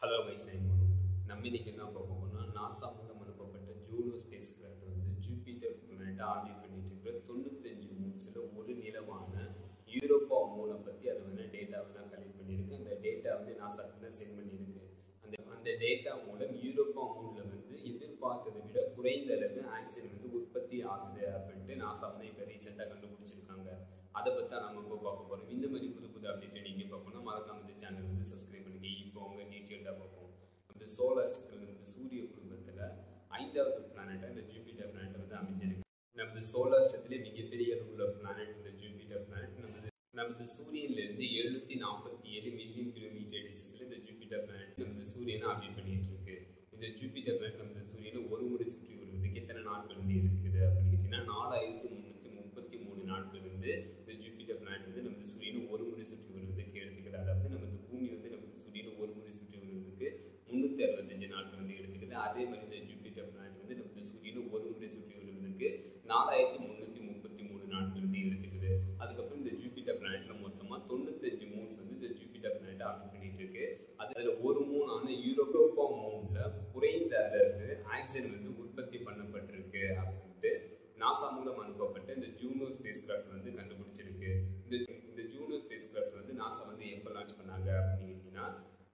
hello guys ஐமோன் நம்ம இன்னைக்கு என்ன பார்க்க போறோம்னா நாசா மூலம் அனுப்பப்பட்ட ஜூனோ ஸ்பேஸ் கிராஃப்ட் வந்து ஜூபிட்டர் பிளானட்டை ஆர்பிட் பண்ணிட்டு இருக்கிற தொண்ணூத்தஞ்சு மூன்ஸில் ஒரு நிலவான யூரோப்பா மூனை பற்றி அது வந்து டேட்டா வந்து கலெக்ட் பண்ணியிருக்கு அந்த டேட்டா வந்து நாசாக்கு தான் சென்ட் பண்ணியிருக்கு அந்த அந்த டேட்டா மூலம் யூரோப்பா மூணில் வந்து எதிர்பார்த்ததை விட குறைந்த அளவு ஆக்சிஜன் வந்து உற்பத்தி ஆகுது அப்படின்ட்டு நாசா வந்து இப்போ ரீசெண்டாக கண்டுபிடிச்சிருக்காங்க அதை பற்றி தான் நம்ம இப்போ பார்க்க போகிறோம் இந்த மாதிரி புது புது அப்டேட் நீங்கள் பார்க்கணும் மறக்காம இந்த சேனல் வந்து சப்ஸ்கிரைப் பண்ணுங்க இப்போ அவங்க டீட்டெயில்டாக பார்ப்போம் இந்த சோலார் சிஸ்டத்தில் இந்த சூரிய குடும்பத்தில் ஐந்தாவது பிளானட்டாக இந்த ஜூபிட்டர் பிளானட் வந்து அமைஞ்சிருக்கு நமது சோலார் சிஸ்டத்திலே மிகப்பெரிய உள்ள பிளானட் இந்த ஜூபிட்டர் பிளானட் நமது நமது சூரியன்லேருந்து எழுநூற்றி நாற்பத்தி ஏழு மில்லியன் கிலோமீட்டர் டிஸ்டன்ஸில் இந்த ஜூபிட்டர் பிளானட் நமது சூரியனை ஆப்ரேட் பண்ணிட்டு இருக்கு இந்த ஜூபிட்டர் பிளானட் நமது சூரியனை ஒரு முறை சுற்றி வருவதுக்கு எத்தனை நாட்கள் வந்து இருக்குது அப்படின்னு கேட்டிங்கன்னா நாலாயிரத்தி முந்நூற்றி முப்பத்தி மூணு நாட்கள் வந்து இந்த ஜூபிட்டர் பிளானட் வந்து நமது சூரியனை ஒரு முறை சுற்றி வருவதுக்கு எடுத்துக்குது அதாவது நமது பூமி வந்து நமது சூரியனை ஒரு முறை சுற்றி வருவதுக்கு முந்நூற்றி அறுபத்தஞ்சு நாட்கள் வந்து எடுத்துக்குது அதே மாதிரி இந்த ஜூபிட்டர் பிளானட் வந்து நமது சூரியனை ஒரு முறை சுற்றி வருவதற்கு நாலாயிரத்தி முந்நூற்றி முப்பத்தி மூணு நாட்கள் வந்து எடுத்துக்குது அதுக்கப்புறம் இந்த ஜூபிட்டர் பிளானட்ல மொத்தமாக தொண்ணூத்தஞ்சு மூன்ஸ் வந்து இந்த ஜூபிட்டர் பிளானட் ஆர்டர் பண்ணிட்டு இருக்கு அதில் ஒரு மூணான யூரோப்பா மூணில் குறைந்த அளவு ஆக்சிஜன் வந்து உற்பத்தி பண்ணப்பட்டிருக்கு அப்படின்ட்டு நாசா மூலம் அனுப்பப்பட்ட இந்த ஜூனோ ஸ்பேஸ் கிராஃப்ட் வந்து கண்டுபிடிச்சிருக்கு இந்த இந்த ஜூனோ ஸ்பேஸ் கிராஃப்ட் வந்து நாசா வந்து எப்போ லான்ச் பண்ணாங்க அப்படின்னு கேட்டிங்கன்னா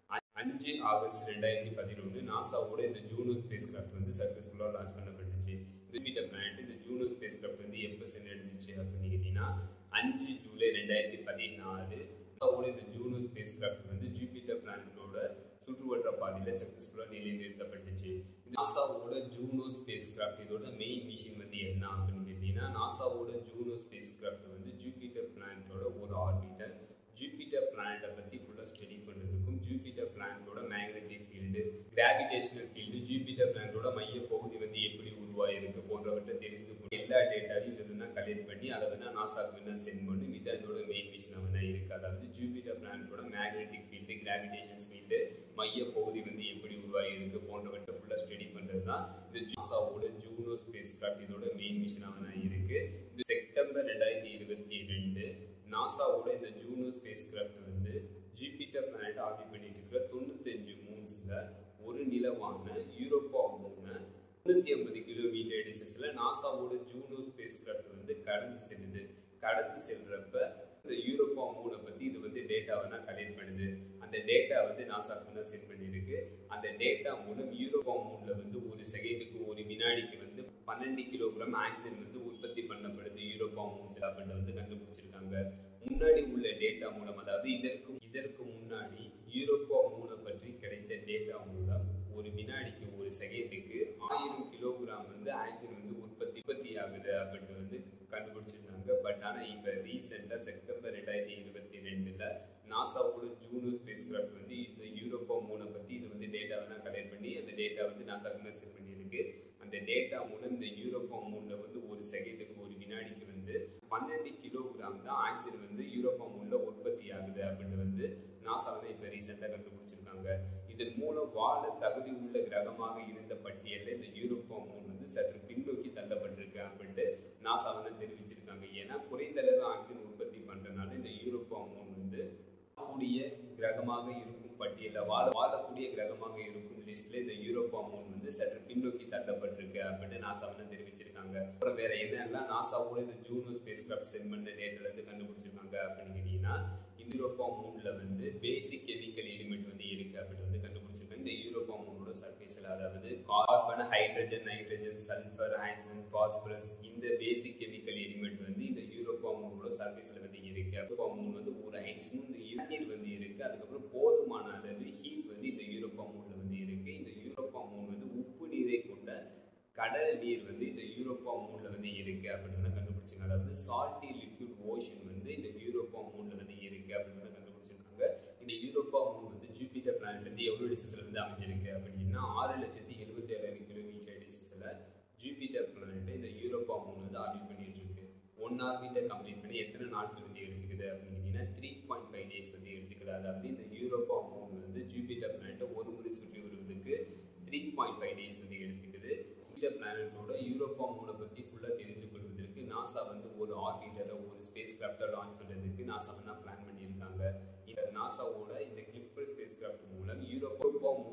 அஞ்சு ஆகஸ்ட் ரெண்டாயிரத்தி பதினொன்று நாசாவோட இந்த ஜூனோ ஸ்பேஸ் கிராஃப்ட் வந்து சக்ஸஸ்ஃபுல்லாக லான்ச் பண்ணப்பட்டுச்சு ஜூபிட்டர் பிளானட் இந்த ஜூனோ ஸ்பேஸ் கிராஃப்ட் வந்து எப்போ சென்றடைஞ்சிச்சு அப்படின்னு கேட்டிங்கன்னா அஞ்சு ஜூலை ரெண்டாயிரத்தி பதினாலு நாசாவோட இந்த ஜூனோ ஸ்பேஸ் கிராஃப்ட் வந்து ஜூபிட்டர் பிளானட்டோட சுற்றுவட்ட பாதையில் சக்ஸஸ்ஃபுல்லாக நிலைநிறுத்தப்பட்டுச்சு நாசாவோட ஜூனோ ஸ்பேஸ் கிராஃப்ட் இதோட மெயின் மிஷின் வந்து என்ன அப்படின்னு கேட்டிங்கன்னா நாசாவோட ஜூனோ ஸ்பேஸ் கிராஃப்ட் வந்து ஜூபிட்டர் பிளானட்டோட ஒரு ஆர்பிட்டர் ஜூபிட்டர் பிளானட்டை பற்றி ஃபுல்லாக ஸ்டடி பண்ணுறதுக்கும் ஜூபிட்டர் பிளானட்டோட magnetic field gravitational field Jupiter பிளானட்டோட மைய பகுதி வந்து எப்படி உருவாயிருக்கு போன்றவற்றை தெரிந்து எல்லா டேட்டாவையும் இது வந்து கலெக்ட் பண்ணி அதை வந்து நாசாக்கு வேணா சென்ட் பண்ணும் இது அதோட மெயின் மிஷினாக வேணா இருக்குது அதாவது ஜூபிட்டர் பிளானட்டோட மேக்னெட்டிக் ஃபீல்டு கிராவிடேஷன் ஃபீல்டு மைய பகுதி வந்து எப்படி உருவாகி இருக்கு போன்றவற்றை ஃபுல்லாக ஸ்டடி பண்ணுறது தான் இந்த நாசாவோட ஜூனோ ஸ்பேஸ் கிராஃப்ட் இதோட மெயின் மிஷினாக வேணா இருக்குது இது செப்டம்பர் ரெண்டாயிரத்தி இருபத்தி ரெண்டு நாசாவோட இந்த ஜூனோ ஸ்பேஸ் கிராஃப்ட் வந்து ஜூபிட்டர் பிளானட் ஆர்பிட் பண்ணிட்டு இருக்கிற தொண்ணூத்தஞ்சு மூன்ஸில் ஒரு நிலவான யூரோப்பா மூணு முந்நூற்றி ஐம்பது கிலோமீட்டர் டிஸ்டன்ஸில் நாசாவோட ஜூனோ ஸ்பேஸ் கிராஃப்ட் வந்து கடந்து செல்லுது கடந்து செல்றப்ப இந்த யூரோப்பா மூணை பற்றி இது வந்து டேட்டாவை தான் கலெக்ட் பண்ணுது அந்த டேட்டா வந்து நாசாக்கு தான் சென்ட் பண்ணியிருக்கு அந்த டேட்டா மூலம் யூரோப்பா மூணில் வந்து ஒரு செகண்டுக்கு ஒரு வினாடிக்கு வந்து பன்னெண்டு கிலோகிராம் ஆக்சிஜன் வந்து உற்பத்தி பண்ணப்படுது யூரோப்பா மூன்ஸ் அப்படின்னு வந்து கண்டுபிடிச்சிருக்காங்க முன்னாடி உள்ள டேட்டா மூலம் அதாவது இதற்கு இதற்கு முன்னாடி யூரோப்பா மூணை பற்றி கிடைத்த டேட்டா மூலம் ஒரு வினாடிக்கு ஒரு செகண்டுக்கு ஆயிரம் கிலோகிராம் வந்து ஆக்சிஜன் வந்து உற்பத்தி உற்பத்தி ஆகுது அப்படின்ட்டு வந்து கண்டுபிடிச்சிருந்தாங்க பட் ஆனால் இப்போ ரீசெண்டாக செப்டம்பர் ரெண்டாயிரத்தி இருபத்தி ரெண்டில் நாசாவோட ஜூனோ ஸ்பேஸ் கிராஃப்ட் வந்து இந்த யூரோப்பா மூணை பற்றி இது வந்து டேட்டா வேணால் கலெக்ட் பண்ணி அந்த டேட்டா வந்து நாசாக்கு சென்ட் பண்ணியிருக்கு அந்த டேட்டா மூலம் இந்த யூரோப்பா மூணில் வந்து ஒரு செகண்டுக்கு ஒரு வினாடிக்கு வந்து பன்னெண்டு கிலோகிராம் தான் ஆக்சிஜன் வந்து யூரோப்பா மூணில் உற்பத்தி ஆகுது அப்படின்னு வந்து நாசா வந்து இப்போ ரீசெண்டாக கண்டுபிடிச்சிருக்காங்க இதன் மூலம் வாழ தகுதி உள்ள கிரகமாக இருந்த பட்டியலில் இந்த யூரோப்பா மூன் வந்து சற்று பின்னோக்கி தள்ளப்பட்டிருக்கு அப்படின்ட்டு நாசா வந்து தெரிவிச்சிருக்காங்க ஏன்னா குறைந்த அளவு ஆக்சிஜன் உற்பத்தி பண்ணுறதுனால இந்த யூரோப்பா மூன் வந்து கூடிய கிரகமாக இருக்கும் பட்டியலில் வாழ வாழக்கூடிய கிரகமாக இருக்கும் லிஸ்ட்ல இந்த யூரோப்பா மூன் வந்து சற்று பின்னோக்கி தள்ளப்பட்டிருக்கு அப்படின்னு நாசா வந்து தெரிவிச்சிருக்காங்க அப்புறம் வேற என்னெல்லாம் நாசாவோட இந்த ஜூனோ ஸ்பேஸ் கிராஃப்ட் சென்ட் பண்ண டேட்டில் இருந்து கண்டுபிடிச்சிருக்காங்க அப்படின்னு கேட்டீங்கன்னா யூரோப்பா மூன்ல வந்து பேசிக் கெமிக்கல் எலிமெண்ட் வந்து இருக்கு அப்படின்னு வந்து கண்டுபிடிச்சிருக்காங்க இந்த யூரோப்பா மூனோட சர்ஃபேஸில் அதாவது carbon hydrogen nitrogen sulphur oxygen phosphorus இந்த பேசிக் கெமிக்கல் எலிமெண்ட் வந்து இந்த யூரோப்பா மூனோட சர்ஃபேஸில் வந்து இருக்கு யூரோப்பா மூன் வந்து ஒரு ஐஸ் மூணு இளநீர் வந்து இருக்கு அதுக்கப்புறம் போதுமான அளவு ஹீட் வந்து இந்த யூரோப்பா மூன்ல வந்து இருக்கு இந்த யூரோப்பா மூன் வந்து உப்பு நீரை கொண்ட கடல் நீர் வந்து இந்த யூரோப்பா மூன்ல வந்து இருக்கு அப்படின்னு வந்து கண்டுபிடிச்சாங்க அதாவது சால்ட்டி லிக்விட் ஓஷன் வந்து இந்த யூரோப்பா மூன்ல வந்து இருக்கு அப்படின்னு வந்து கண்டுபிடிச்சிருக்காங்க இந்த யூரோப்பா மூன் வந்து ஜூபிட்டர் பிளானட்ல இருந்து எவ்வளவு டிஸ்டன்ஸ்ல இருந்து அமைஞ்சிருக்கு அப்படின்னா ஆறு லட்சத்தி எழுபத்தி ஏழாயிரம் கிலோமீட்டர் டிஸ்டன்ஸ்ல ஜூபிட்டர் பிளானட் இந்த யூரோப்பா மூன் வந்து ஆர்பிட் பண்ணிட்டு இருக்கு ஒன் ஆர்பிட்டை கம்ப்ளீட் பண்ணி எத்தனை நாட்கள் வந்து எடுத்துக்குது அப்படின்னு கேட்டீங்கன்னா த்ரீ பாயிண்ட் ஃபைவ் டேஸ் வந்து எடுத்துக்குது அதாவது இந்த யூரோப்பா மூன் வந்து ஜூபிட்டர் பிளானட்டை ஒரு முறை சுற்றி வருவதற்கு த்ரீ பாயிண்ட் ஃபைவ் டேஸ் வந்து எடுத்துக்குது ஜூபிட்டர் பிளானட்டோட யூரோப்பா மூனை பற்றி ஃபுல்லாக தெரிந்து கொள்வதற்கு நாசா வந்து ஒரு ஆர்பிட்டரை ஒரு ஸ்பேஸ் கிராஃப்டை லான்ச் பண்ணுறதுக்கு நாசா வந்து பிளான் பண்ணியிருக்காங்க இந்த நாசாவோட இந்த கிளிப்பர் ஸ்பேஸ் கிராஃப்ட் மூலம் யூரோப்பா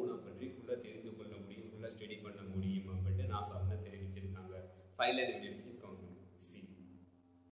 மூணை பற்றி ஃபுல்லாக தெரிந்து கொள்ள முடியும் ஃபுல்லாக ஸ்டடி பண்ண முடியும் அப்படின்ட்டு நாசா வந்து தெரிவிச்சிருக்காங்க ஃபைனல் வீடியோ